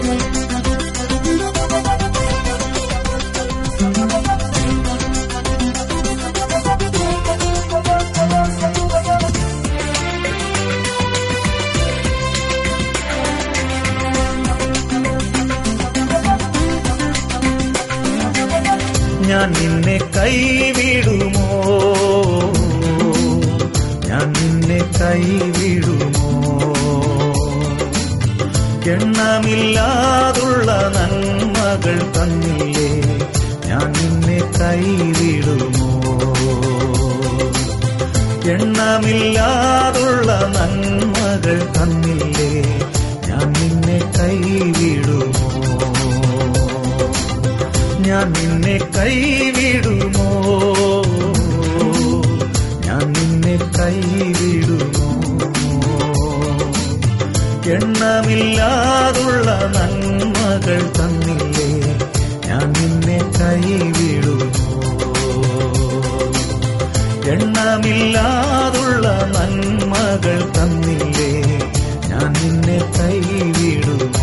ഞാൻ നിന്നെ കൈവിടുമോ ഞാൻ നിന്നെ കൈവിടുമോ എണ്ണമില്ലാതുള്ള നന്മകൾ തന്നില്ലേ ഞാൻ നിന്നെ കൈവിടുമോ എണ്ണമില്ലാതുള്ള നന്മകൾ തന്നില്ലേ ഞാൻ നിന്നെ കൈവിടുമോ ഞാൻ നിന്നെ കൈവിടുമോ ഞാൻ നിന്നെ കൈവിടുമോ എണ്ണമില്ലാതുള്ള നന്മകൾ തന്നില്ലേ ഞാൻ നിന്നെ കൈവിടുമോ എണ്ണമില്ലാതുള്ള നന്മകൾ തന്നില്ലേ ഞാൻ നിന്നെ കൈവിടുമോ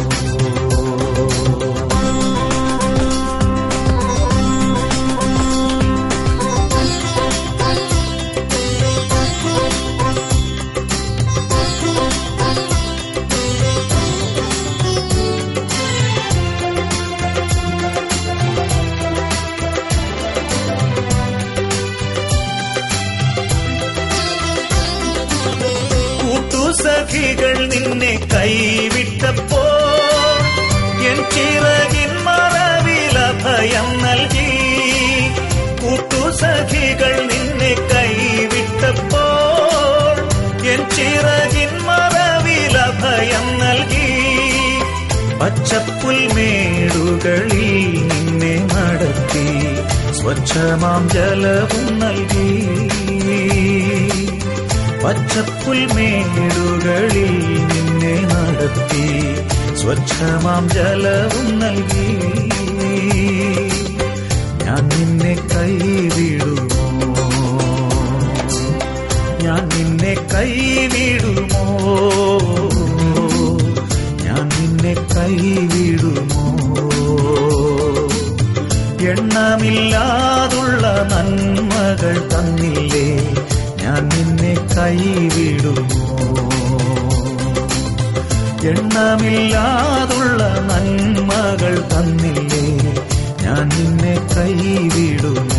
കൂട്ടുസഖികൾ നിന്നെ കൈവിട്ടപ്പോ എൻ ചിറകിൻ മറവില ഭയം നൽകി കൂട്ടുസഖികൾ നിന്നെ കൈവിട്ടപ്പോൾ എൻ ചിറകിൻ മറവില ഭയം നൽകി പച്ചപ്പുൽമേടുകളിൽ നിന്നെ നടത്തി സ്വച്ഛമാം ജലവും നൽകി പച്ചപ്പുൽമേടുകളിൽ നിന്നെ നടത്തി സ്വച്ഛമാം ജലവും നൽകി ഞാൻ നിന്നെ കൈവിടുമോ ഞാൻ നിന്നെ കൈവിടുമോ ഞാൻ നിന്നെ കൈവിടുമോ എണ്ണമില്ലാതുള്ള നന്മകൾ തന്നില്ലേ ഞാൻ നിന്നെ കൈവിടുമോ എണ്ണമില്ലാതുള്ള നന്മകൾ തന്നില്ലേ ഞാൻ നിന്നെ കൈവിടുമോ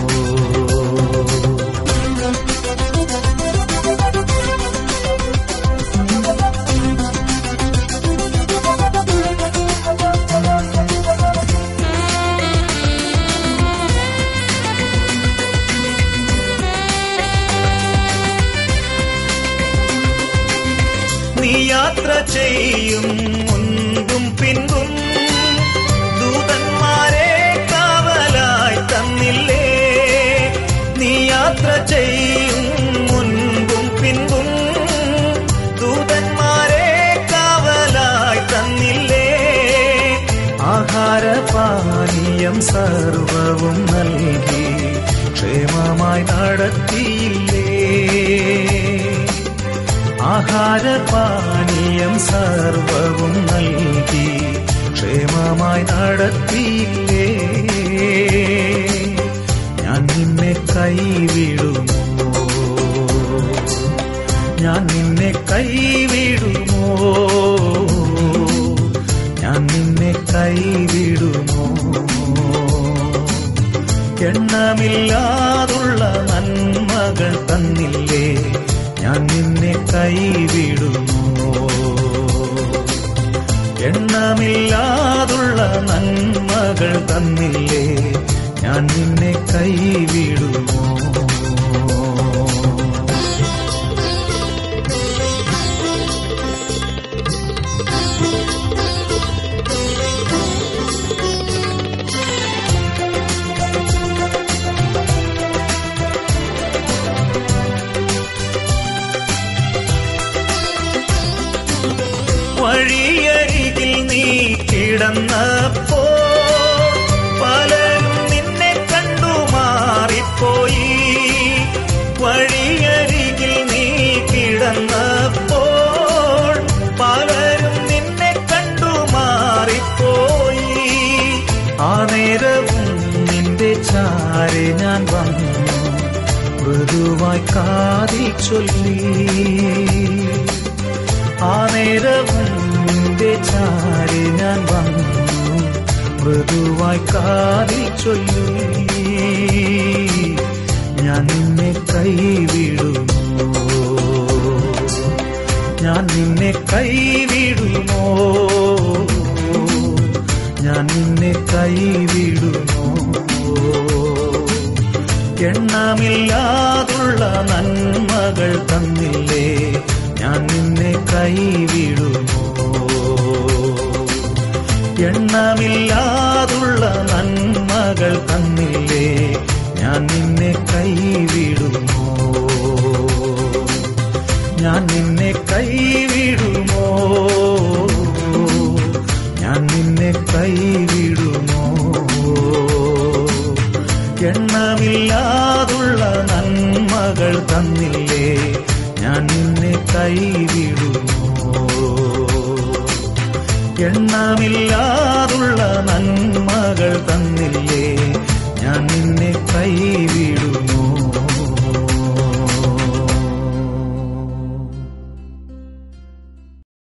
നീ യാത്ര ചെയ്യും മുൻപും പിൻപും ദൂതന്മാരെ കാവലായി തന്നില്ലേ നീ യാത്ര ചെയ്യും മുൻപും പിൻപും ദൂതന്മാരെ കാവലായി തന്നില്ലേ ആഹാരപാനീയം സർവവും നൽകി ക്ഷേമമായി നടത്തിയില്ലേ ആഹാരപാനീയം സർവവും നൽകി ക്ഷേമമായി നടത്തിയില്ലേ ഞാൻ നിന്നെ കൈവിടുമോ ഞാൻ നിന്നെ കൈവിടുമോ ഞാൻ നിന്നെ കൈവിടുമോ എണ്ണമില്ലാതുള്ള നന്മകൾ തന്നില്ലേ ഞാൻ നിന്നെ കൈവിടുമോ എണ്ണമില്ലാതുള്ള നന്മകൾ തന്നില്ലേ ഞാൻ നിന്നെ കൈവിടുമോ വഴിയരികിൽ നീ കിടന്നപ്പോ പലരും നിന്നെ കണ്ടു മാറിപ്പോയി മൃദുവായി കാതിൽ ചൊല്ലി ആ നേരവും നിന്റെ ചാരി ഞാൻ വന്നു മൃദുവായി കാതിൽ ചൊല്ലി ഞാൻ നിന്നെ കൈവിടുമോ ഞാൻ നിന്നെ കൈവിടുമോ ഞാൻ നിന്നെ കൈവിടുമോ എണ്ണമില്ലാതുള്ള നന്മകൾ തന്നില്ലേ ഞാൻ നിന്നെ കൈവിടുമോ എണ്ണമില്ലാതുള്ള നന്മകൾ തന്നില്ലേ ഞാൻ നിന്നെ കൈവിടുമോ ഞാൻ നിന്നെ കൈവിടുമോ ഞാൻ നിന്നെ കൈവിടുമോ എണ്ണമില്ലാതുള്ള നന്മകൾ തന്നില്ലേ ഞാൻ നിന്നെ കൈവിടുമോ എണ്ണമില്ലാതുള്ള നന്മകൾ തന്നില്ലേ ഞാൻ നിന്നെ കൈ